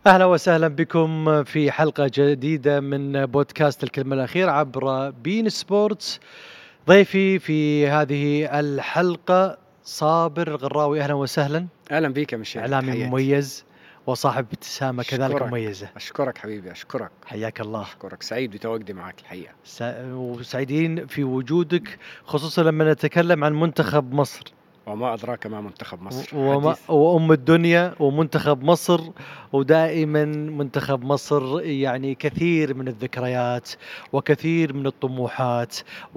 اهلا وسهلا بكم في حلقه جديده من بودكاست الكلمه الاخيره عبر بين سبورتس ضيفي في هذه الحلقه صابر الغراوي اهلا وسهلا اهلا بك يا مشاهد اعلامي تحياتي. مميز وصاحب ابتسامه كذلك أشكرك. مميزه اشكرك حبيبي اشكرك حياك الله اشكرك سعيد بتواجدي معك الحقيقه سع- وسعيدين في وجودك خصوصا لما نتكلم عن منتخب مصر وما ادراك ما منتخب مصر وما حديث. وام الدنيا ومنتخب مصر ودائما منتخب مصر يعني كثير من الذكريات وكثير من الطموحات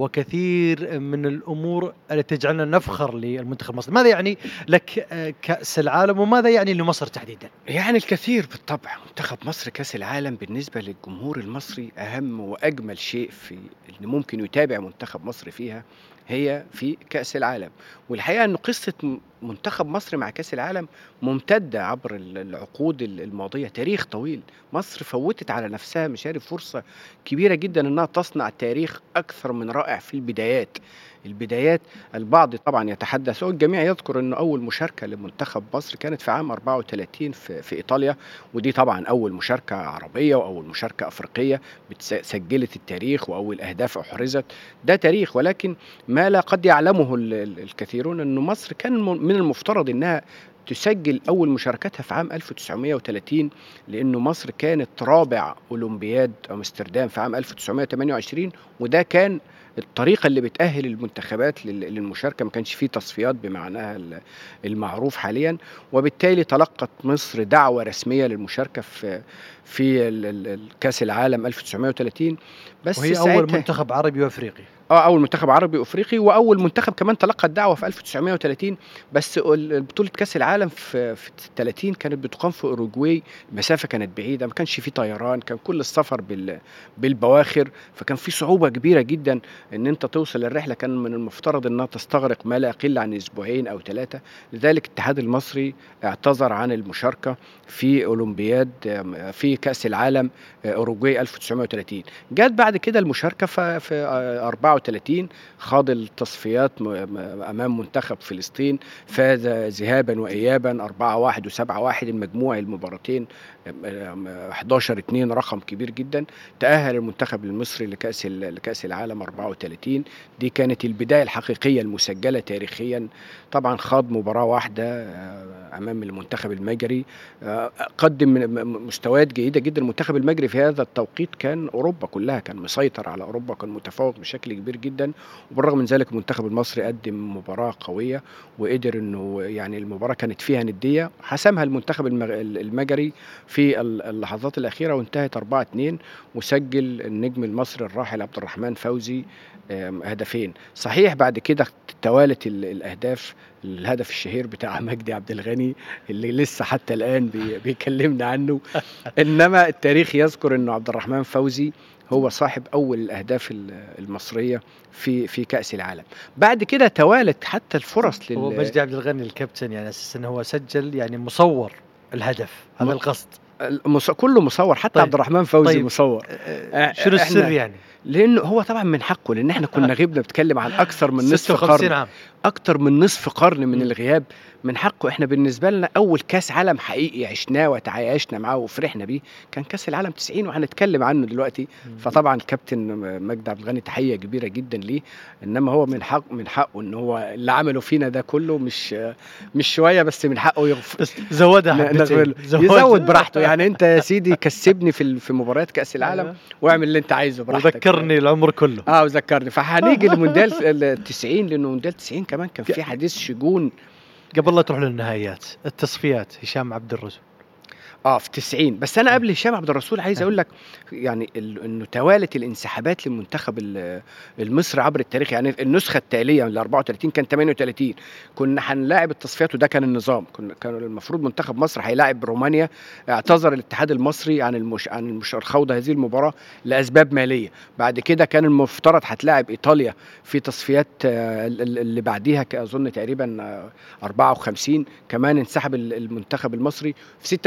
وكثير من الامور التي تجعلنا نفخر للمنتخب المصري، ماذا يعني لك آه، كاس العالم وماذا يعني لمصر تحديدا؟ يعني الكثير بالطبع منتخب مصر كاس العالم بالنسبه للجمهور المصري اهم واجمل شيء في اللي ممكن يتابع منتخب مصر فيها هي في كاس العالم والحقيقه ان قصه م- منتخب مصر مع كاس العالم ممتده عبر ال- العقود ال- الماضيه تاريخ طويل مصر فوتت على نفسها مشارف فرصه كبيره جدا انها تصنع تاريخ اكثر من رائع في البدايات البدايات البعض طبعا يتحدث والجميع يذكر انه اول مشاركه لمنتخب مصر كانت في عام 34 في, في ايطاليا ودي طبعا اول مشاركه عربيه واول مشاركه افريقيه بتس- سجلت التاريخ واول اهداف احرزت ده تاريخ ولكن ما لا قد يعلمه ال- ال- الكثيرون انه مصر كان م- من المفترض انها تسجل اول مشاركتها في عام 1930 لانه مصر كانت رابع اولمبياد امستردام في عام 1928 وده كان الطريقه اللي بتاهل المنتخبات لل- للمشاركه ما كانش فيه تصفيات بمعناها ال- المعروف حاليا وبالتالي تلقت مصر دعوه رسميه للمشاركه في في ال- ال- ال- كاس العالم 1930 بس وهي اول ساعتها- منتخب عربي وافريقي. اه اول منتخب عربي افريقي واول منتخب كمان تلقى الدعوه في 1930 بس ال- بطوله كاس العالم في في 30 كانت بتقام في اوروجواي المسافه كانت بعيده ما كانش في طيران كان كل السفر بال بالبواخر فكان في صعوبه كبيره جدا ان انت توصل الرحله كان من المفترض انها تستغرق ما لا يقل عن اسبوعين او ثلاثه لذلك الاتحاد المصري اعتذر عن المشاركه في اولمبياد آم، في كاس العالم آه، اوروجواي 1930 جت بعد كده المشاركه في في آه، 34 خاض التصفيات م- م- امام منتخب فلسطين فاز ذهابا وايابا 4-1 و7-1 المجموع المباراتين آم، آم، 11 2 رقم كبير جدا تاهل المنتخب المصري لكاس ال- لكاس العالم 34 دي كانت البدايه الحقيقيه المسجله تاريخيا طبعا خاض مباراه واحده آه، امام المنتخب المجري آه، قدم من- م- مستويات جيده جدا المنتخب المجري في هذا التوقيت كان اوروبا كلها كان مسيطر على اوروبا كان متفوق بشكل كبير جدا وبالرغم من ذلك المنتخب المصري قدم مباراه قويه وقدر انه يعني المباراه كانت فيها نديه حسمها المنتخب المغ- المجري في ال- اللحظات الاخيره وانتهت 4 2 وسجل النجم المصري الراحل عبد الرحمن فوزي آم، هدفين صحيح بعد كده توالت ال- الاهداف الهدف الشهير بتاع مجدي عبد الغني اللي لسه حتى الان بي- بيكلمنا عنه انما التاريخ يذكر انه عبد الرحمن فوزي هو صاحب اول الاهداف ال- المصريه في في كاس العالم بعد كده توالت حتى الفرص هو لل مجدي عبد الغني الكابتن يعني اساسا هو سجل يعني مصور الهدف هذا م- القصد. المص... كله مصور حتى طيب. عبد الرحمن فوزي طيب. مصور آه، إح- شنو السر إحنا- يعني؟ لانه هو طبعا من حقه لان احنا كنا غبنا بنتكلم عن اكثر من نصف 56 قرن عام اكتر من نصف قرن من مم. الغياب من حقه احنا بالنسبه لنا اول كاس عالم حقيقي عشناه وتعايشنا معاه وفرحنا بيه كان كاس العالم 90 وهنتكلم عنه دلوقتي فطبعا الكابتن مجدي عبد الغني تحيه كبيره جدا ليه انما هو من حق من حقه ان هو اللي عمله فينا ده كله مش مش شويه بس من حقه يغفر بس زودها ن- حبتين نغفر له. يزود براحته يعني انت يا سيدي كسبني في ال- في مباريات كاس العالم واعمل اللي انت عايزه براحتك وذكرني العمر كله اه وذكرني فهنيجي لمونديال ال 90 لانه مونديال 90 كمان كان في حديث شجون قبل لا تروح للنهائيات التصفيات هشام عبد الرسول اه في 90 بس انا قبل هشام عبد الرسول عايز اقول لك يعني ال- انه توالت الانسحابات للمنتخب ال- المصري عبر التاريخ يعني النسخه التاليه من ال 34 كان 38 كنا هنلاعب التصفيات وده كان النظام كنا كان المفروض منتخب مصر هيلاعب رومانيا اعتذر الاتحاد المصري عن المش عن المش خوض هذه المباراه لاسباب ماليه بعد كده كان المفترض هتلاعب ايطاليا في تصفيات آه، ال- ال- اللي بعديها ك- اظن تقريبا آه، 54 كمان انسحب ال- المنتخب المصري في 66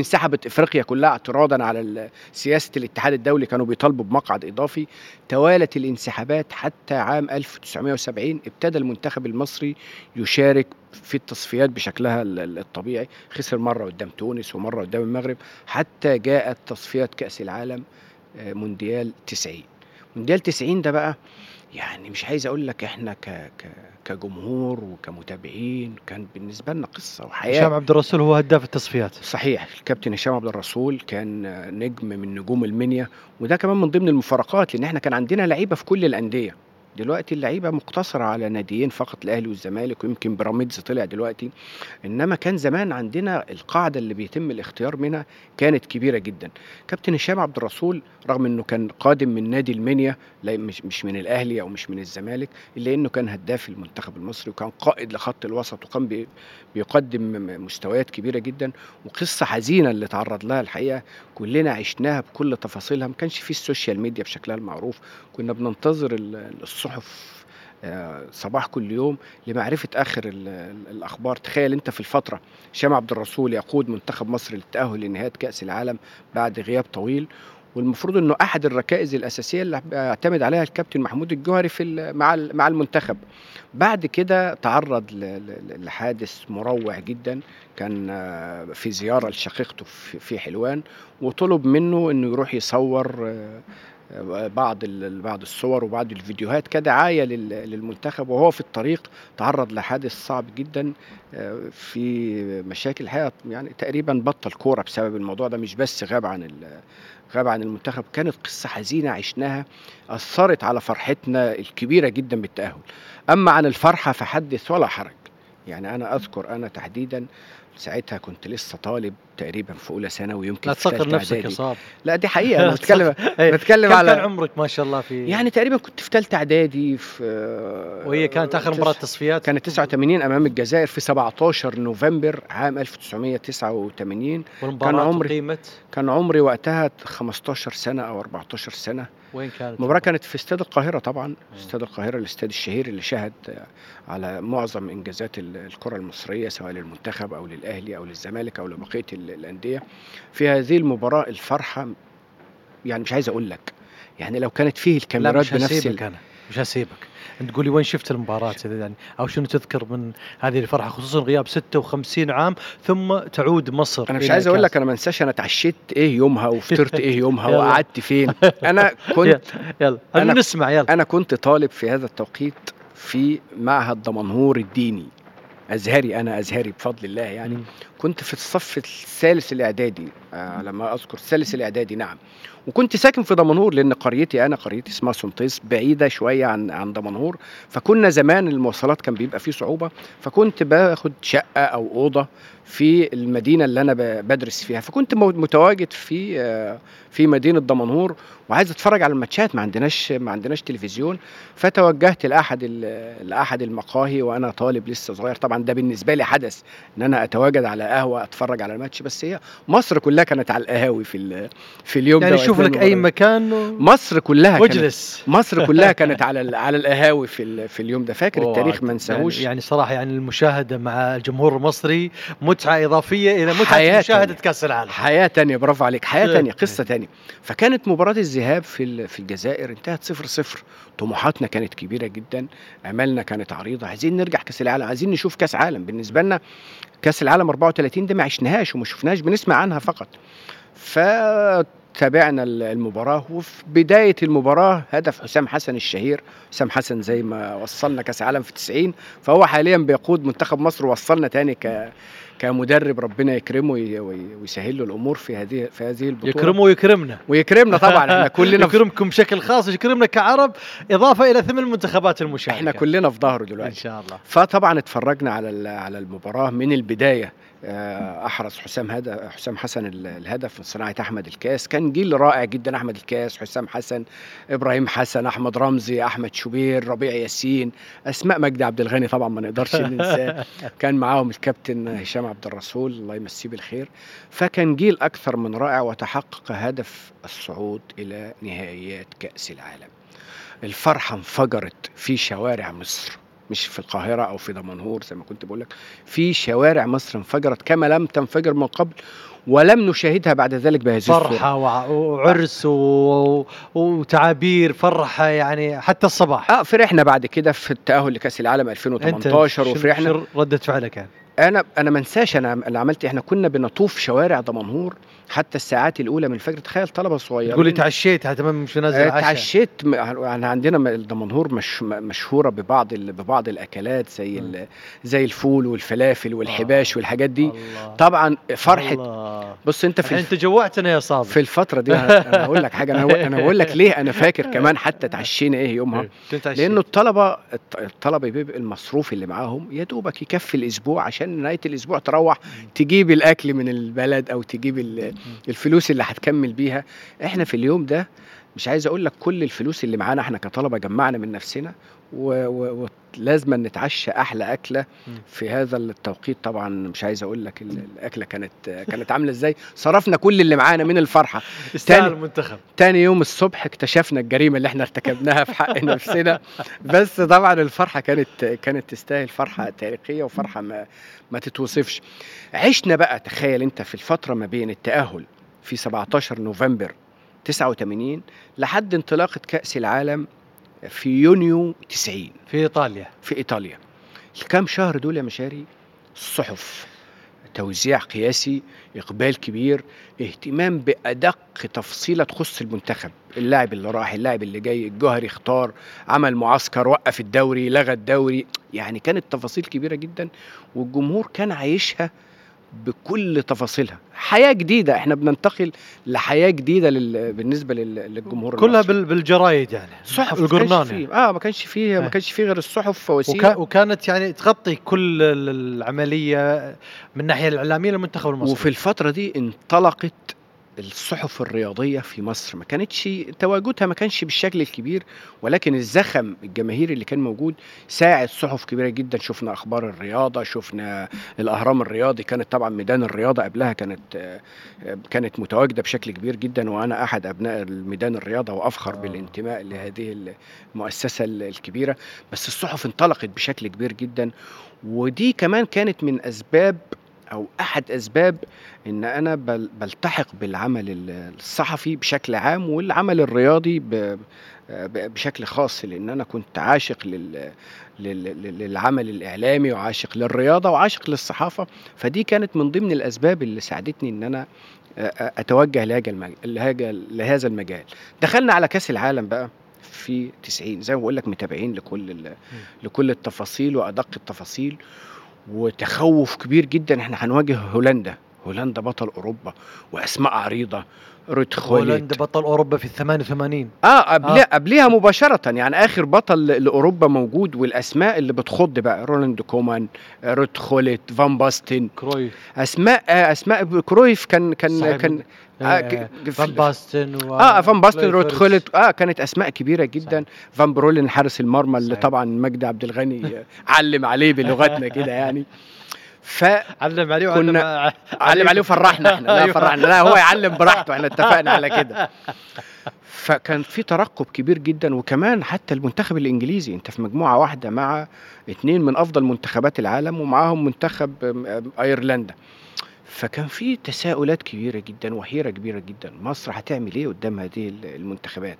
انسحبت افريقيا كلها اعتراضا على ال- سياسه الاتحاد الدولي كانوا بيطالبوا بمقعد اضافي توالت الانسحابات حتى عام 1970 ابتدى المنتخب المصري يشارك في التصفيات بشكلها ال- ال- الطبيعي خسر مره قدام تونس ومره قدام المغرب حتى جاءت تصفيات كاس العالم آه، مونديال 90 مونديال 90 ده بقى يعني مش عايز اقول لك احنا ك ك كجمهور وكمتابعين كان بالنسبه لنا قصه وحياه هشام عبد الرسول هو هداف التصفيات صحيح الكابتن هشام عبد الرسول كان آه، نجم من نجوم المنيا وده كمان من ضمن المفارقات لان احنا كان عندنا لعيبه في كل الانديه دلوقتي اللعيبه مقتصره على ناديين فقط الاهلي والزمالك ويمكن بيراميدز طلع دلوقتي انما كان زمان عندنا القاعده اللي بيتم الاختيار منها كانت كبيره جدا كابتن هشام عبد الرسول رغم انه كان قادم من نادي المنيا لا مش مش من الاهلي او مش من الزمالك الا انه كان هداف المنتخب المصري وكان قائد لخط الوسط وكان بي- بيقدم م- مستويات كبيره جدا وقصه حزينه اللي تعرض لها الحقيقه كلنا عشناها بكل تفاصيلها ما كانش فيه السوشيال ميديا بشكلها المعروف كنا بننتظر ال- الصحف آه، صباح كل يوم لمعرفه اخر ال- ال- الاخبار تخيل انت في الفتره هشام عبد الرسول يقود منتخب مصر للتاهل لنهايه كاس العالم بعد غياب طويل والمفروض انه احد الركائز الاساسيه اللي اعتمد عليها الكابتن محمود الجوهري في ال- مع ال- مع المنتخب بعد كده تعرض ل- ل- لحادث مروع جدا كان آه، في زياره لشقيقته في في حلوان وطلب منه انه يروح يصور آه، آه، بعض ال- بعض الصور وبعض الفيديوهات كدعايه لل- للمنتخب وهو في الطريق تعرض لحادث صعب جدا آه، في مشاكل الحقيقه يعني تقريبا بطل كوره بسبب الموضوع ده مش بس غاب عن ال- غاب عن المنتخب كانت قصه حزينه عشناها اثرت على فرحتنا الكبيره جدا بالتاهل اما عن الفرحه فحدث ولا حرج يعني انا اذكر انا تحديدا ساعتها كنت لسه طالب تقريبا في اولى ثانوي يمكن لا في تصغر ثالثة نفسك يا إعدادي. صاب لا دي حقيقه انا بتكلم إيه، بتكلم كم كان على عمرك ما شاء الله في يعني تقريبا كنت في ثالثه اعدادي في وهي كانت اخر تس- مباراه تصفيات كانت 89 امام الجزائر في 17 نوفمبر عام 1989 والمباراه كان عمري- قيمت كان عمري وقتها 15 سنه او 14 سنه وين كانت المباراه كانت في استاد القاهره طبعا استاد القاهره الاستاد الشهير اللي شهد على معظم انجازات ال- الكره المصريه سواء للمنتخب او للاهلي او للزمالك او لبقيه ال- الانديه في هذه المباراه الفرحه يعني مش عايز اقول لك يعني لو كانت فيه لا الكاميرات مش بنفس هسيبك ال... انا مش هسيبك انت تقول لي وين شفت المباراه إذا يعني او شنو تذكر من هذه الفرحه خصوصا غياب 56 عام ثم تعود مصر انا مش إلى عايز اقول كأس- لك انا ما انساش انا اتعشيت ايه يومها وفطرت ايه يومها يلا. وقعدت فين انا كنت يلا أنا- أنا نسمع يلا انا كنت طالب في هذا التوقيت في معهد دمنهور الديني ازهري انا ازهري بفضل الله يعني مم. كنت في الصف الثالث الاعدادي آه لما اذكر الثالث الاعدادي نعم وكنت ساكن في دمنهور لان قريتي انا قريتي اسمها سنطيس بعيده شويه عن عن دمنهور فكنا زمان المواصلات كان بيبقى فيه صعوبه فكنت باخد شقه او اوضه في المدينه اللي انا ب- بدرس فيها فكنت مو- متواجد في آه، في مدينه دمنهور وعايز اتفرج على الماتشات ما عندناش ما عندناش تلفزيون فتوجهت لاحد ال- لاحد المقاهي وانا طالب لسه صغير طبعا ده بالنسبه لي حدث ان انا اتواجد على قهوه اتفرج على الماتش بس هي مصر كلها كانت على القهاوي في ال- في اليوم يعني ده شوف وأثناء لك اي المباراة. مكان و- مصر كلها كانت واجلس مصر كلها كانت على ال- على القهاوي في ال- في اليوم ده فاكر أوه، التاريخ ما يعني, انساهوش يعني صراحه يعني المشاهده مع الجمهور المصري متعه اضافيه الى متعه حياة مشاهده تانية. كاس العالم حياة تانية برافو عليك حياة إيه. تانية قصة تانية فكانت مباراة الذهاب في ال- في الجزائر انتهت صفر صفر طموحاتنا كانت كبيرة جدا امالنا كانت عريضة عايزين نرجع كاس العالم عايزين نشوف كاس عالم بالنسبة لنا كاس العالم 34 ده ما عشناهاش وما شفناهاش بنسمع عنها فقط فتابعنا ال- المباراة وفي بداية المباراة هدف حسام حسن الشهير حسام حسن زي ما وصلنا كاس عالم في 90 فهو حاليا بيقود منتخب مصر ووصلنا تاني ك كمدرب ربنا يكرمه وي- وي- ويسهل له الامور في هذه في هذه البطوله يكرمه ويكرمنا ويكرمنا طبعا احنا كلنا في يكرمكم بشكل خاص يكرمنا كعرب اضافه الى ثمن المنتخبات المشاركه احنا كلنا في ظهره ان دلوقتي شاء الله فطبعا اتفرجنا على ال- على المباراه من البدايه آه، احرز حسام هدف حسام حسن ال- الهدف من صناعه احمد الكاس كان جيل رائع جدا احمد الكاس حسام حسن ابراهيم حسن احمد رمزي احمد شوبير ربيع ياسين اسماء مجدي عبد الغني طبعا ما نقدرش ننساه كان معاهم الكابتن هشام عبد الرسول الله يمسيه بالخير فكان جيل اكثر من رائع وتحقق هدف الصعود الى نهائيات كاس العالم الفرحه انفجرت في شوارع مصر مش في القاهره او في دمنهور زي ما كنت بقول لك في شوارع مصر انفجرت كما لم تنفجر من قبل ولم نشاهدها بعد ذلك بهذه الصوره فرحة وع- وعرس و... وتعابير فرحة يعني حتى الصباح اه فرحنا بعد كده في التاهل لكاس العالم انت 2018 شنو- وفرحنا شنو ردة فعلك يعني انا انا ما انساش انا اللي عملت إيه، احنا كنا بنطوف شوارع دمنهور حتى الساعات الاولى من الفجر تخيل طلبه صغيرين تقول لي تعشيت حتى مش نازل آه، عشاء اتعشيت م- يعني عندنا م- دمنهور مش م- مشهوره ببعض ال- ببعض الاكلات زي ال- زي الفول والفلافل والحباش والحاجات دي الله. طبعا فرحه الله. بص انت في الحين الف- انت جوعتنا يا صابر في الفتره دي انا هقول لك حاجه انا هقول- انا بقول لك ليه انا فاكر كمان حتى اتعشينا ايه يومها كنت عشيت. لانه الطلبه الط- الطلبه بيبقى المصروف اللي معاهم يا دوبك يكفي الاسبوع عشان نهايه الاسبوع تروح تجيب الاكل من البلد او تجيب ال- الفلوس اللي هتكمل بيها احنا في اليوم ده مش عايز اقول لك كل الفلوس اللي معانا احنا كطلبه جمعنا من نفسنا و- ولازم نتعشى احلى اكله مم. في هذا التوقيت طبعا مش عايز اقول لك ال- الاكله كانت كانت عامله ازاي صرفنا كل اللي معانا من الفرحه يستاهل تاني- المنتخب تاني يوم الصبح اكتشفنا الجريمه اللي احنا ارتكبناها في حق نفسنا بس طبعا الفرحه كانت كانت تستاهل فرحه تاريخيه وفرحه ما ما تتوصفش عشنا بقى تخيل انت في الفتره ما بين التاهل في 17 نوفمبر 89 لحد انطلاقه كاس العالم في يونيو 90 في ايطاليا في ايطاليا الكام شهر دول يا مشاري الصحف توزيع قياسي اقبال كبير اهتمام بادق تفصيله تخص المنتخب اللاعب اللي راح اللاعب اللي جاي الجوهري اختار عمل معسكر وقف الدوري لغى الدوري يعني كانت تفاصيل كبيره جدا والجمهور كان عايشها بكل تفاصيلها حياه جديده احنا بننتقل لحياه جديده لل... بالنسبه لل... للجمهور كلها المصري. بال- بالجرايد يعني صحف القرنان ما كانش يعني. فيه اه ما كانش فيه ما آه. كانش فيه غير الصحف وسيله وكا وكانت يعني تغطي كل ال- العمليه من الناحيه الاعلاميه للمنتخب المصري وفي الفترة دي انطلقت الصحف الرياضية في مصر ما كانتش تواجدها ما كانش بالشكل الكبير ولكن الزخم الجماهيري اللي كان موجود ساعد صحف كبيرة جدا شفنا أخبار الرياضة شفنا الأهرام الرياضي كانت طبعا ميدان الرياضة قبلها كانت آه، آه، كانت متواجدة بشكل كبير جدا وأنا أحد أبناء الميدان الرياضة وأفخر آه. بالانتماء لهذه المؤسسة ال- الكبيرة بس الصحف انطلقت بشكل كبير جدا ودي كمان كانت من أسباب او احد اسباب ان انا بل- بلتحق بالعمل ال- الصحفي بشكل عام والعمل الرياضي ب- ب- بشكل خاص لان انا كنت عاشق لل لل- لل- للعمل الاعلامي وعاشق للرياضه وعاشق للصحافه فدي كانت من ضمن الاسباب اللي ساعدتني ان انا أ- أ- اتوجه لهذا المجال لهذا لهذا المجال دخلنا على كاس العالم بقى في 90 زي ما بقول لك متابعين لكل ال- لكل التفاصيل وادق التفاصيل وتخوف كبير جدا احنا هنواجه هولندا هولندا بطل اوروبا واسماء عريضه روت خوليت هولندا بطل اوروبا في ال 88 اه قبلها آه. قبلها مباشره يعني اخر بطل لاوروبا موجود والاسماء اللي بتخض بقى رولاند كومان آه، روت خوليت فان باستن كروي اسماء آه اسماء كرويف كان كان صحيح كان آه آه ك- فان باستن و... اه فان باستن روت كلويفرز. خولت اه كانت اسماء كبيره جدا صحيح. فان برولين حارس المرمى اللي صحيح. طبعا مجدي عبد الغني آه، علم عليه بلغتنا كده يعني فعلم علم عليه كنا- وعلم عليه وفرحنا احنا لا أيوة. فرحنا لا هو يعلم براحته احنا اتفقنا على كده فكان في ترقب كبير جدا وكمان حتى المنتخب الانجليزي انت في مجموعه واحده مع اتنين من افضل منتخبات العالم ومعاهم منتخب آم، آم، ايرلندا فكان في تساؤلات كبيره جدا وحيره كبيره جدا مصر هتعمل ايه قدام هذه المنتخبات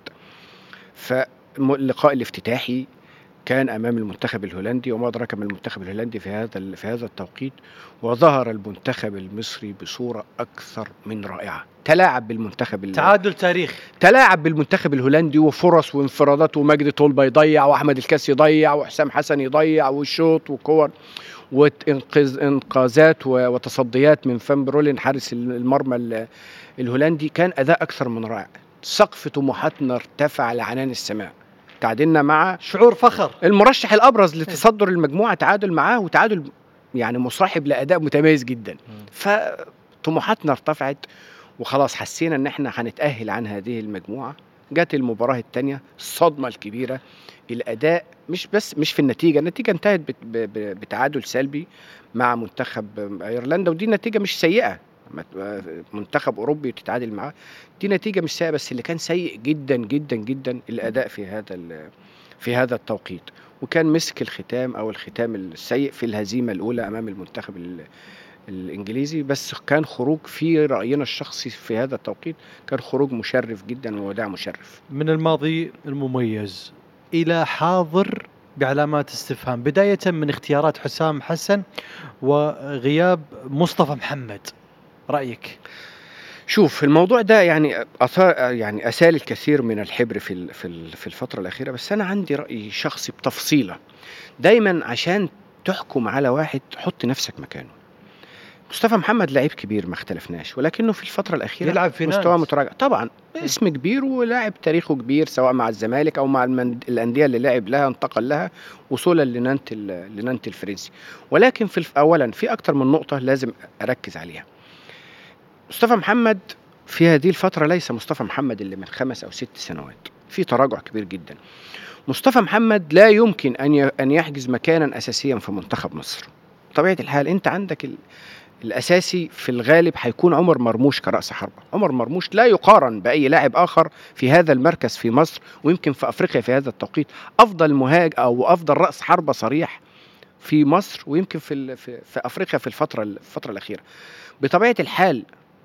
فاللقاء الافتتاحي كان امام المنتخب الهولندي وما ادراك ما المنتخب الهولندي في هذا ال- في هذا التوقيت وظهر المنتخب المصري بصوره اكثر من رائعه تلاعب بالمنتخب ال- تعادل تاريخي تلاعب بالمنتخب الهولندي وفرص وانفرادات ومجدي طلبه يضيع واحمد الكاس يضيع وحسام حسن يضيع وشوط وكور وانقاذ انقاذات و- وتصديات من فان برولين حارس المرمى ال- الهولندي كان اداء اكثر من رائع سقف طموحاتنا ارتفع لعنان السماء تعادلنا مع شعور فخر المرشح الابرز لتصدر المجموعه تعادل معاه وتعادل يعني مصاحب لاداء متميز جدا فطموحاتنا ارتفعت وخلاص حسينا ان احنا هنتاهل عن هذه المجموعه جت المباراه الثانيه الصدمه الكبيره الاداء مش بس مش في النتيجه النتيجه انتهت بت- ب- ب- بتعادل سلبي مع منتخب ايرلندا ودي نتيجه مش سيئه لما تبقى منتخب اوروبي تتعادل معاه دي نتيجه مش سيئه بس اللي كان سيء جدا جدا جدا الاداء في هذا ال- في هذا التوقيت وكان مسك الختام او الختام السيء في الهزيمه الاولى امام المنتخب ال- الانجليزي بس كان خروج في راينا الشخصي في هذا التوقيت كان خروج مشرف جدا ووداع مشرف من الماضي المميز الى حاضر بعلامات استفهام بدايه من اختيارات حسام حسن وغياب مصطفى محمد رايك شوف الموضوع ده يعني أثار يعني أسال الكثير من الحبر في ال- في ال- في الفترة الأخيرة بس أنا عندي رأي شخصي بتفصيلة دايما عشان تحكم على واحد حط نفسك مكانه مصطفى محمد لعيب كبير ما اختلفناش ولكنه في الفترة الأخيرة يلعب في مستوى نانت. متراجع طبعا اسم كبير ولاعب تاريخه كبير سواء مع الزمالك او مع المن- الانديه اللي لعب لها انتقل لها وصولا لنانت ال- لنانت الفرنسي ولكن في الف- اولا في اكتر من نقطه لازم اركز عليها مصطفى محمد في هذه الفتره ليس مصطفى محمد اللي من خمس او ست سنوات في تراجع كبير جدا مصطفى محمد لا يمكن ان ي- ان يحجز مكانا اساسيا في منتخب مصر طبيعه الحال انت عندك ال... الاساسي في الغالب هيكون عمر مرموش كراس حربه عمر مرموش لا يقارن باي لاعب اخر في هذا المركز في مصر ويمكن في افريقيا في هذا التوقيت افضل مهاج او افضل راس حربه صريح في مصر ويمكن في ال- في, في افريقيا في الفتره الفتره الاخيره بطبيعه الحال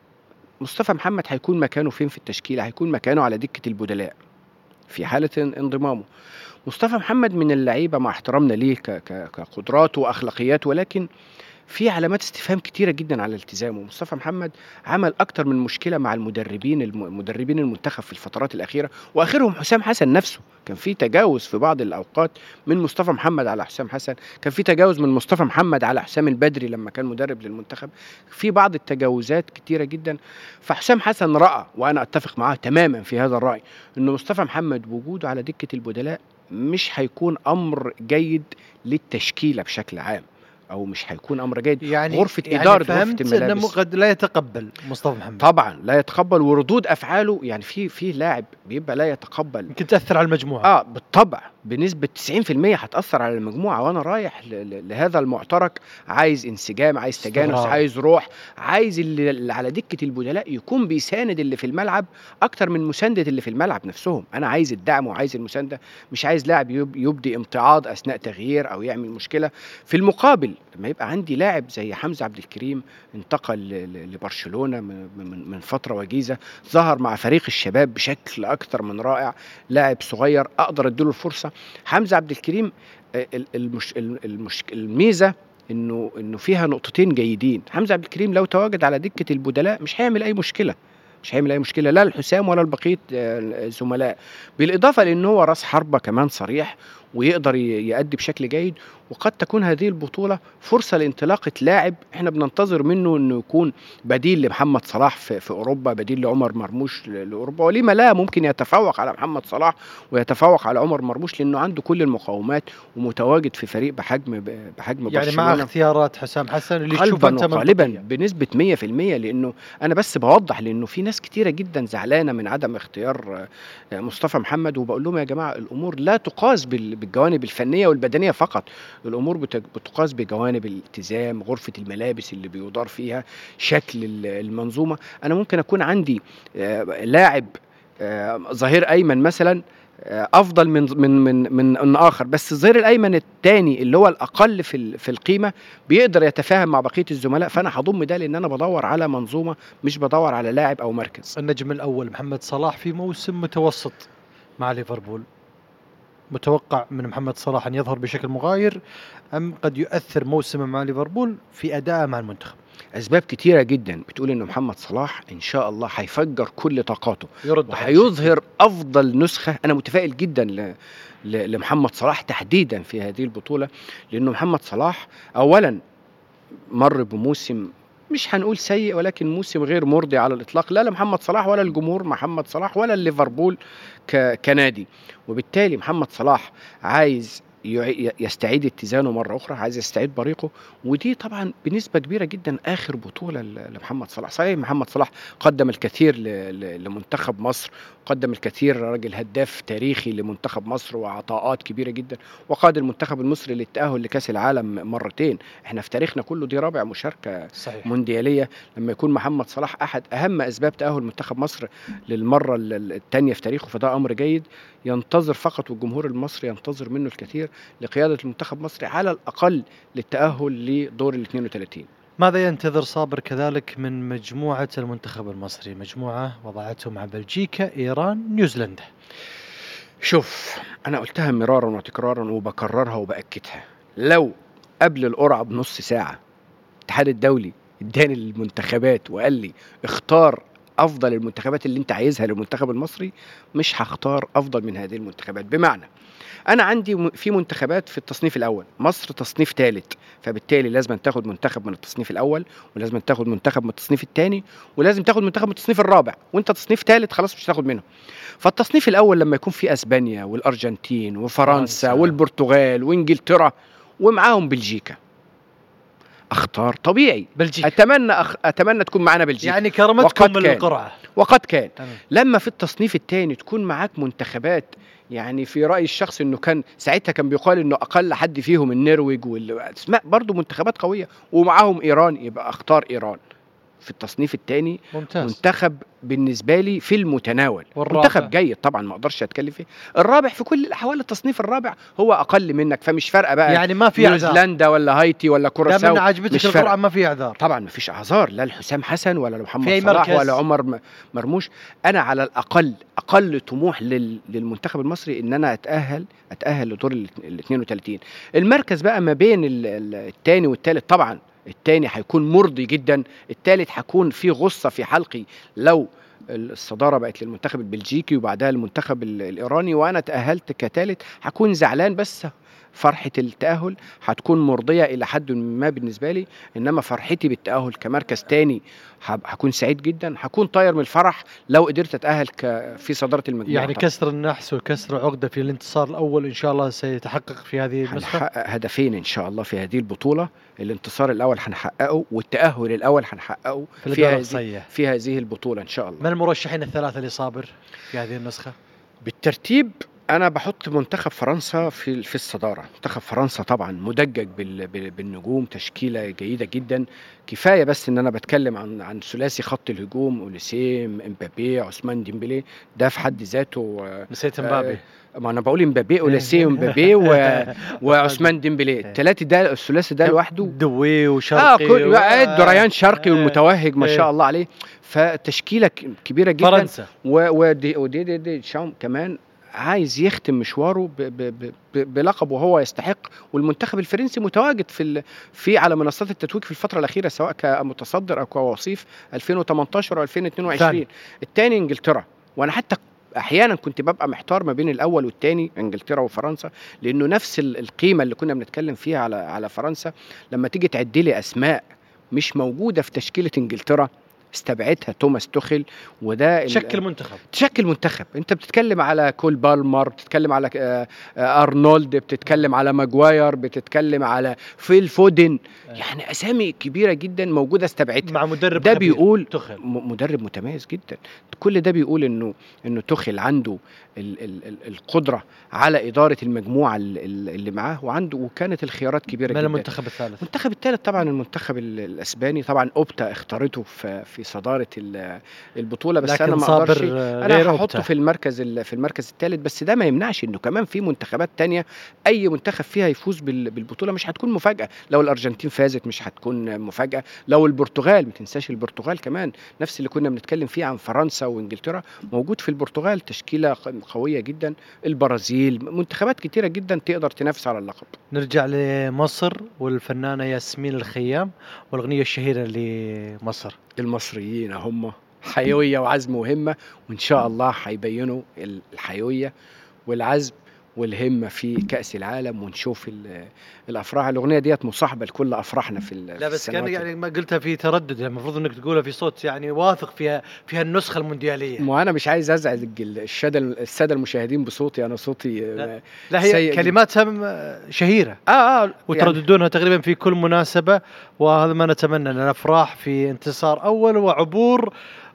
مصطفى محمد هيكون مكانه فين في التشكيله هيكون مكانه على دكه البدلاء في حاله انضمامه مصطفى محمد من اللعيبه مع احترامنا ليه ك- ك- كقدراته واخلاقياته ولكن في علامات استفهام كتيرة جدا على التزامه مصطفى محمد عمل أكتر من مشكلة مع المدربين الم- مدربين المنتخب في الفترات الأخيرة وآخرهم حسام حسن نفسه كان في تجاوز في بعض الأوقات من مصطفى محمد على حسام حسن كان في تجاوز من مصطفى محمد على حسام البدري لما كان مدرب للمنتخب في بعض التجاوزات كتيرة جدا فحسام حسن رأى وأنا أتفق معاه تماما في هذا الرأي أن مصطفى محمد وجوده على دكة البدلاء مش هيكون أمر جيد للتشكيلة بشكل عام او مش هيكون امر جيد يعني غرفة يعني إدارة فهمت غرفة انه الملابس. قد لا يتقبل مصطفى محمد طبعا لا يتقبل وردود افعاله يعني في في لاعب بيبقى لا يتقبل يمكن تاثر على المجموعه اه بالطبع بنسبه 90% هتاثر على المجموعه وانا رايح ل- ل- لهذا المعترك عايز انسجام عايز تجانس استمرار. عايز روح عايز اللي اللي على دكه البدلاء يكون بيساند اللي في الملعب اكتر من مسانده اللي في الملعب نفسهم انا عايز الدعم وعايز المسانده مش عايز لاعب يب- يبدي امتعاض اثناء تغيير او يعمل مشكله في المقابل لما يبقى عندي لاعب زي حمزه عبد الكريم انتقل ل- ل- لبرشلونه من- من من فتره وجيزه ظهر مع فريق الشباب بشكل اكتر من رائع لاعب صغير اقدر اديله الفرصه حمزه عبد الكريم آه، ال- المش المش الميزه انه انه فيها نقطتين جيدين حمزه عبد الكريم لو تواجد على دكه البدلاء مش هيعمل اي مشكله مش هيعمل اي مشكله لا الحسام ولا البقيه آه، الزملاء بالاضافه لان هو راس حربه كمان صريح ويقدر ي- يأدي بشكل جيد وقد تكون هذه البطوله فرصه لانطلاقه لاعب احنا بننتظر منه انه يكون بديل لمحمد صلاح في, في اوروبا بديل لعمر مرموش ل- لاوروبا ولما لا ممكن يتفوق على محمد صلاح ويتفوق على عمر مرموش لانه عنده كل المقومات ومتواجد في فريق بحجم ب- بحجم يعني مع برشلونه اختيارات حسام حسن اللي تشوفه قلبا انت وقالبا منطقية. بنسبه 100% لانه انا بس بوضح لانه في ناس كتيره جدا زعلانه من عدم اختيار آه، مصطفى محمد وبقول لهم يا جماعه الامور لا تقاس بال- بالجوانب الفنيه والبدنيه فقط الامور بت- بتقاس بجوانب الالتزام غرفه الملابس اللي بيدار فيها شكل ال- المنظومه انا ممكن اكون عندي آه، لاعب آه، ظهير ايمن مثلا آه، افضل من من من من من اخر بس الظهير الايمن الثاني اللي هو الاقل في ال- في القيمه بيقدر يتفاهم مع بقيه الزملاء فانا هضم ده لان انا بدور على منظومه مش بدور على لاعب او مركز النجم الاول محمد صلاح في موسم متوسط مع ليفربول متوقع من محمد صلاح ان يظهر بشكل مغاير ام قد يؤثر موسمه مع ليفربول في ادائه مع المنتخب اسباب كتيره جدا بتقول ان محمد صلاح ان شاء الله هيفجر كل طاقاته يرد وهيظهر افضل نسخه انا متفائل جدا ل... ل... لمحمد صلاح تحديدا في هذه البطوله لانه محمد صلاح اولا مر بموسم مش هنقول سيء ولكن موسم غير مرضي على الاطلاق لا لمحمد صلاح ولا الجمهور محمد صلاح ولا ليفربول ك... كنادي وبالتالي محمد صلاح عايز يع- يستعيد اتزانه مره اخرى عايز يستعيد بريقه ودي طبعا بنسبه كبيره جدا اخر بطوله ل- لمحمد صلاح صحيح محمد صلاح قدم الكثير ل- ل- لمنتخب مصر قدم الكثير راجل هداف تاريخي لمنتخب مصر وعطاءات كبيره جدا وقاد المنتخب المصري للتاهل لكاس العالم مرتين احنا في تاريخنا كله دي رابع مشاركه صحيح موندياليه لما يكون محمد صلاح احد اهم اسباب تاهل منتخب مصر للمره الثانيه في تاريخه فده امر جيد ينتظر فقط والجمهور المصري ينتظر منه الكثير لقياده المنتخب المصري على الاقل للتاهل لدور ال 32 ماذا ينتظر صابر كذلك من مجموعة المنتخب المصري مجموعة وضعته مع بلجيكا إيران نيوزيلندا شوف انا قلتها مرارا وتكرارا وبكررها وباكدها لو قبل القرعه بنص ساعه الاتحاد الدولي اداني المنتخبات وقال لي اختار افضل المنتخبات اللي انت عايزها للمنتخب المصري مش هختار افضل من هذه المنتخبات بمعنى انا عندي م- في منتخبات في التصنيف الاول مصر تصنيف ثالث فبالتالي لازم تاخد منتخب من التصنيف الاول ولازم تاخد منتخب من التصنيف الثاني ولازم تاخد منتخب من التصنيف الرابع وانت تصنيف ثالث خلاص مش هتاخد منهم فالتصنيف الاول لما يكون في اسبانيا والارجنتين وفرنسا فرنسا. والبرتغال وانجلترا ومعاهم بلجيكا اختار طبيعي بلجيكا اتمنى أخ... اتمنى تكون معانا بلجيكا يعني كرمتكم وقد من كان. القرعة وقد كان تمام. لما في التصنيف الثاني تكون معاك منتخبات يعني في رايي الشخصي انه كان ساعتها كان بيقال انه اقل حد فيهم النرويج وال... اسماء برضه منتخبات قويه ومعاهم ايران يبقى اختار ايران في التصنيف الثاني ممتاز منتخب بالنسبه لي في المتناول والرابع؟ منتخب جيد طبعا ما اقدرش اتكلم فيه الرابع في كل الاحوال التصنيف الرابع هو اقل منك فمش فارقه بقى يعني ما في اعذار نيوزيلندا ولا هايتي ولا دام كوراساو ان عجبتك مش القرعة فارقة. ما في اعذار طبعا ما فيش اعذار لا لحسام حسن ولا لمحمد في أي صلاح مركز؟ ولا عمر م- مرموش انا على الاقل اقل طموح لل... للمنتخب المصري ان انا اتاهل اتاهل لدور ال ال 32 المركز بقى ما بين الثاني والثالث طبعا الثاني هيكون مرضي جدا الثالث هيكون في غصه في حلقي لو الصداره بقت للمنتخب البلجيكي وبعدها المنتخب ال- الايراني وانا تاهلت كثالث هكون زعلان بس فرحه التاهل هتكون مرضيه الى حد ما بالنسبه لي انما فرحتي بالتاهل كمركز تاني هب- هكون سعيد جدا هكون طاير من الفرح لو قدرت اتاهل ك- في صداره المجموعه يعني طبعاً. كسر النحس وكسر عقدة في الانتصار الأول إن شاء الله سيتحقق في هذه النسخة هنحقق هدفين ان شاء الله في هذه البطوله الانتصار الاول هنحققه والتاهل الاول هنحققه في في الأدوار هذه الإقصائية في هذه البطوله ان شاء الله من المرشحين الثلاثة لصابر في هذه النسخة؟ بالترتيب انا بحط منتخب فرنسا في في الصداره منتخب فرنسا طبعا مدجج بال- بال- بالنجوم تشكيله جيده جدا كفايه بس ان انا بتكلم عن عن ثلاثي خط الهجوم اوليسيم امبابي عثمان ديمبلي ده في حد ذاته آه، نسيت آه، مبابي ما انا بقول امبابي اوليسيم امبابي و- وعثمان ديمبلي الثلاثي ده الثلاثي ده لوحده دوي اه وشرقي كل و- عد دريان شرقي آه، والمتوهج ما إيه. شاء الله عليه فتشكيله ك- كبيره جدا فرنسا و- ودي ودي دي, دي شام كمان عايز يختم مشواره ب ب ب ب بلقب وهو يستحق والمنتخب الفرنسي متواجد في ال في على منصات التتويج في الفتره الاخيره سواء كمتصدر او كوصيف 2018 و 2022 ثاني. الثاني انجلترا وانا حتى احيانا كنت ببقى محتار ما بين الاول والثاني انجلترا وفرنسا لانه نفس ال- القيمه اللي كنا بنتكلم فيها على على فرنسا لما تيجي تعد لي اسماء مش موجوده في تشكيله انجلترا استبعدها توماس توخيل وده ال- شكل منتخب تشكل منتخب انت بتتكلم على كول بالمر بتتكلم على آه، آه، ارنولد بتتكلم على ماجواير بتتكلم على فيل فودن آه. يعني اسامي كبيره جدا موجوده استبعدها مع مدرب ده خبير. بيقول تخل م- مدرب متميز جدا كل ده بيقول انه انه توخيل عنده ال ال ال القدره على اداره المجموعه ال- ال- اللي معاه وعنده وكانت الخيارات كبيره من جدا المنتخب الثالث المنتخب الثالث طبعا المنتخب ال- الاسباني طبعا اوبتا اختارته في في صداره ال- البطوله بس لكن انا ما صابر اقدرش آه، انا غير هحطه أوبتا. في المركز ال- في المركز الثالث بس ده ما يمنعش انه كمان في منتخبات تانية اي منتخب فيها يفوز بال- بالبطوله مش هتكون مفاجاه لو الارجنتين فازت مش هتكون مفاجاه لو البرتغال ما تنساش البرتغال كمان نفس اللي كنا بنتكلم فيه عن فرنسا وانجلترا موجود في البرتغال تشكيله ق- قويه جدا البرازيل منتخبات كتيره جدا تقدر تنافس على اللقب نرجع لمصر والفنانة ياسمين الخيام والأغنية الشهيرة لمصر المصريين هم حيويه وعزم وهمه وان شاء الله هيبينوا ال- الحيويه والعزم والهمه في كاس العالم ونشوف ال- الافراح الاغنيه ديت مصاحبه لكل افراحنا في ال- لا في بس السنوات كان يعني ما قلتها في تردد يعني المفروض انك تقولها في صوت يعني واثق فيها فيها النسخه الموندياليه ما انا مش عايز ازعج الشادة الساده المشاهدين بصوتي انا صوتي لا. اه لا هي سيء كلماتها م- شهيره اه يعني وترددونها تقريبا في كل مناسبه وهذا ما نتمنى ان الافراح في انتصار اول وعبور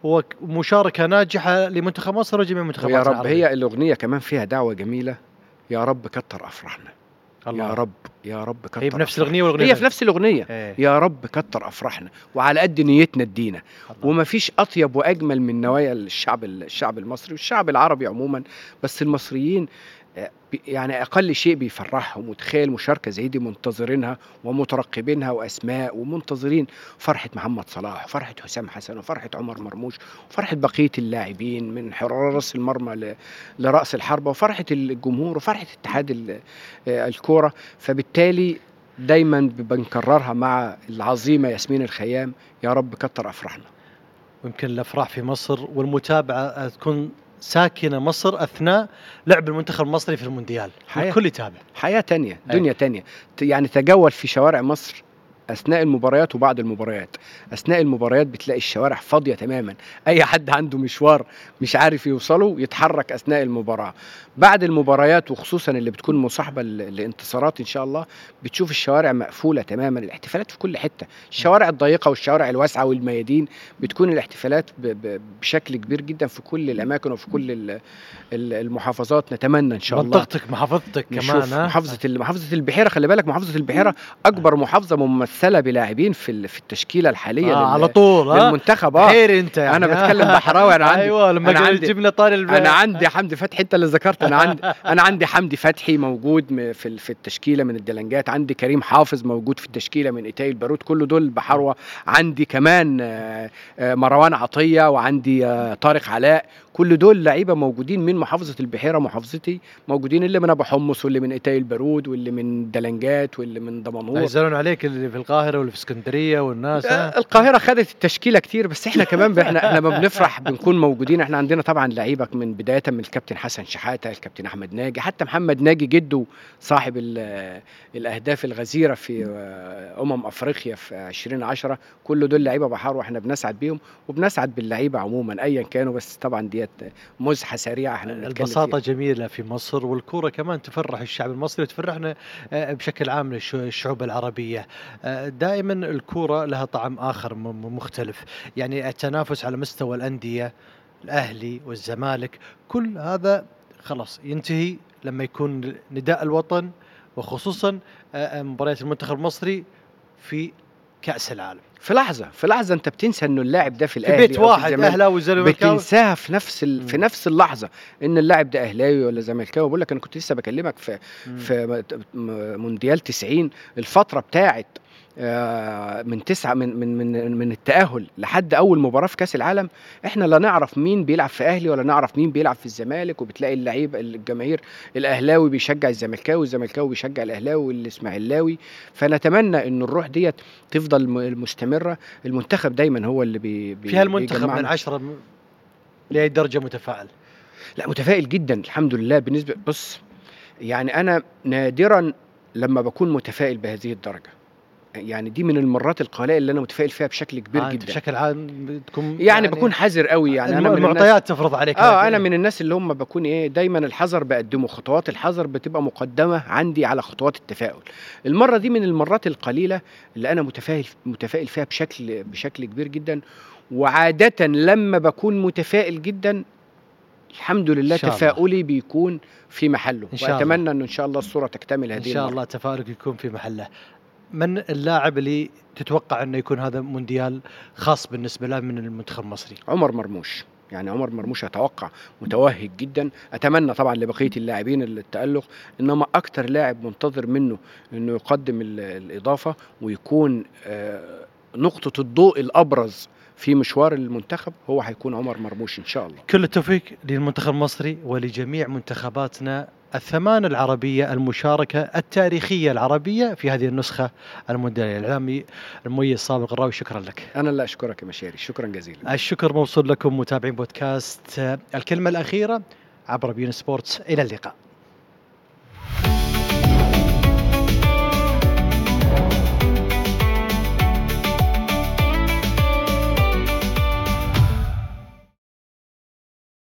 ومشاركه ناجحه لمنتخب مصر وجميع المنتخبات ويا رب العربية. هي الاغنيه كمان فيها دعوه جميله يا رب كتر افراحنا الله يا رب يا رب كتر هي بنفس أفراحنا. الاغنيه والاغنيه هي في نفس الاغنيه ايه يا رب كتر افراحنا وعلى قد نيتنا ادينا الله. وما فيش اطيب واجمل من نوايا الشعب الشعب المصري والشعب العربي عموما بس المصريين آه، بي- يعني اقل شيء بيفرحهم وتخيل مشاركه زي دي منتظرينها ومترقبينها واسماء ومنتظرين فرحه محمد صلاح وفرحه حسام حسن وفرحه عمر مرموش وفرحه بقيه اللاعبين من حراس المرمى ل- لراس الحربه وفرحه الجمهور وفرحه اتحاد ال- آه، الكوره فبالتالي دايما بنكررها مع العظيمه ياسمين الخيام يا رب كتر افراحنا ويمكن الافراح في مصر والمتابعه تكون ساكنه مصر اثناء لعب المنتخب المصري في المونديال حياة. الكل يتابع حياه تانية أي. دنيا تانية ت- يعني تجول في شوارع مصر اثناء المباريات وبعد المباريات اثناء المباريات بتلاقي الشوارع فاضيه تماما اي حد عنده مشوار مش عارف يوصله يتحرك اثناء المباراه بعد المباريات وخصوصا اللي بتكون مصاحبه ل- لانتصارات ان شاء الله بتشوف الشوارع مقفوله تماما الاحتفالات في كل حته الشوارع الضيقه والشوارع الواسعه والميادين بتكون الاحتفالات ب- ب- بشكل كبير جدا في كل الاماكن وفي كل ال- ال- المحافظات نتمنى ان شاء الله منطقتك محافظتك نشوف كمان ها محافظه ال- محافظه البحيره خلي بالك محافظه البحيره اكبر محافظه ممثله بلاعبين في ال- في التشكيله الحاليه آه لل- على طول ها للمنتخب اه بحيري انت يعني أنا بتكلم بحراوي، أنا عندي- ايوه لما أنا قلت عندي- جبنا طاري الب... انا عندي حمدي فتحي انت اللي ذكرت انا عندي انا عندي حمدي فتحي موجود م- في ال- في التشكيله من الدلنجات عندي كريم حافظ موجود في التشكيله من ايتاي البارود كل دول بحروه عندي كمان آه، آه، مروان عطيه وعندي آه، طارق علاء كل دول لعيبه موجودين من محافظه البحيره محافظتي موجودين اللي من ابو حمص واللي من ايتاي البارود واللي من دلنجات واللي من لا دمنهور يزعلون عليك اللي في القاهره واللي في اسكندريه والناس ها آه، القاهره خدت التشكيله كتير بس احنا كمان ب- احنا احنا لما بنفرح بنكون موجودين احنا عندنا طبعا لعيبه من بدايه من الكابتن حسن شحاته الكابتن احمد ناجي حتى محمد ناجي جده صاحب ال- الاهداف الغزيره في آه، امم افريقيا في 2010 كل دول لعيبه بحار واحنا بنسعد بيهم وبنسعد باللعيبه عموما ايا كانوا بس طبعا ديت مزحه سريعه احنا بنتكلم البساطة فيها. جميلة في مصر والكورة كمان تفرح الشعب المصري وتفرحنا آه، بشكل عام الش- الشعوب العربية آه، دائما الكورة لها طعم آخر م- م- مختلف يعني التنافس على مستوى الأندية الأهلي والزمالك كل هذا خلاص ينتهي لما يكون نداء الوطن وخصوصا آه، آه، مباريات المنتخب المصري في كأس العالم في لحظه في لحظه انت بتنسى انه اللاعب ده في في الاهلي بيت أو في واحد الزمالك. أهلاوي وزملكاوي بتنساها في نفس ال... في مم. نفس اللحظه ان اللاعب ده اهلاوي ولا زملكاوي بقول لك انا كنت لسه بكلمك في مم. في م- م- مونديال 90 الفتره بتاعت آه، من تسعة من من من من التأهل لحد أول مباراة في كأس العالم إحنا لا نعرف مين بيلعب في أهلي ولا نعرف مين بيلعب في الزمالك وبتلاقي اللعيب الجماهير الأهلاوي بيشجع الزملكاوي والزملكاوي بيشجع الأهلاوي والإسماعيلاوي فنتمنى إن الروح ديت تفضل م- مستمرة المنتخب دايما هو اللي بي بي في هالمنتخب بيجمعنا. من عشرة م- لأي درجة متفائل لا متفائل جدا الحمد لله بالنسبه بص يعني انا نادرا لما بكون متفائل بهذه الدرجه يعني دي من المرات القليله اللي انا متفائل فيها بشكل كبير آه، أنت جدا بشكل عام بتكون يعني, بكون حذر قوي يعني انا من الناس المعطيات تفرض عليك اه هذه. انا من الناس اللي هم بكون ايه دايما الحذر بقدمه خطوات الحذر بتبقى مقدمه عندي على خطوات التفاؤل المره دي من المرات القليله اللي انا متفائل متفائل فيها بشكل بشكل كبير جدا وعاده لما بكون متفائل جدا الحمد لله إن شاء الله. تفاؤلي بيكون في محله إن شاء الله. واتمنى انه ان شاء الله الصوره تكتمل ان هذه شاء المرة. الله تفاؤلك يكون في محله من اللاعب اللي تتوقع انه يكون هذا مونديال خاص بالنسبه له من المنتخب المصري عمر مرموش يعني عمر مرموش اتوقع متوهج جدا اتمنى طبعا لبقيه اللاعبين التالق انما اكتر لاعب منتظر منه انه يقدم ال- الاضافه ويكون آه، نقطه الضوء الابرز في مشوار المنتخب هو هيكون عمر مرموش ان شاء الله كل التوفيق للمنتخب المصري ولجميع منتخباتنا الثمان العربيه المشاركه التاريخيه العربيه في هذه النسخه الموندياليه الاعلامي المميز صابر القراوي شكرا لك انا اللي اشكرك يا مشاري شكرا جزيلا الشكر موصول لكم متابعين بودكاست الكلمه الاخيره عبر بين سبورتس الى اللقاء